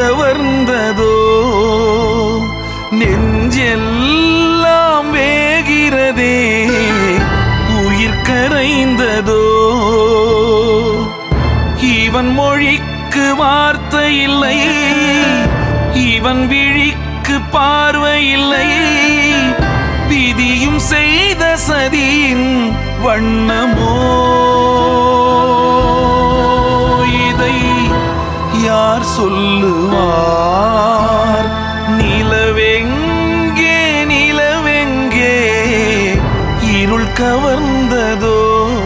கவர்ந்ததோ நெஞ்செல்லாம் வேகிறதே உயிர் கரைந்ததோ இவன் மொழிக்கு வார்த்தை இல்லை இவன் விழிக்கு பார்வை இல்லை விதியும் செய்த சதியின் வண்ணமோ இதை யார் சொல்லுவார் நிலவெங்கே நிலவெங்கே இருள் கவர்ந்ததோ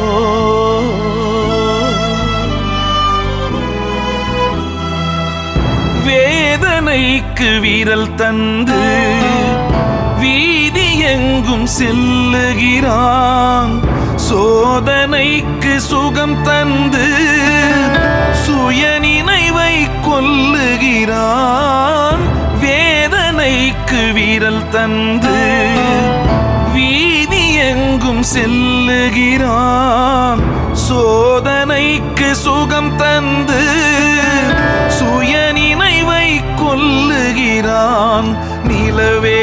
வேதனைக்கு வீரல் தந்து வீதி எங்கும் செல்லுகிறான் சோதனைக்கு சுகம் தந்து சுயநினைவை கொல்லுகிறான் வேதனைக்கு வீரல் தந்து வீதி எங்கும் செல்லுகிறான் சோதனைக்கு சுகம் தந்து சுயநினைவை கொல்லுகிறான் நிலவே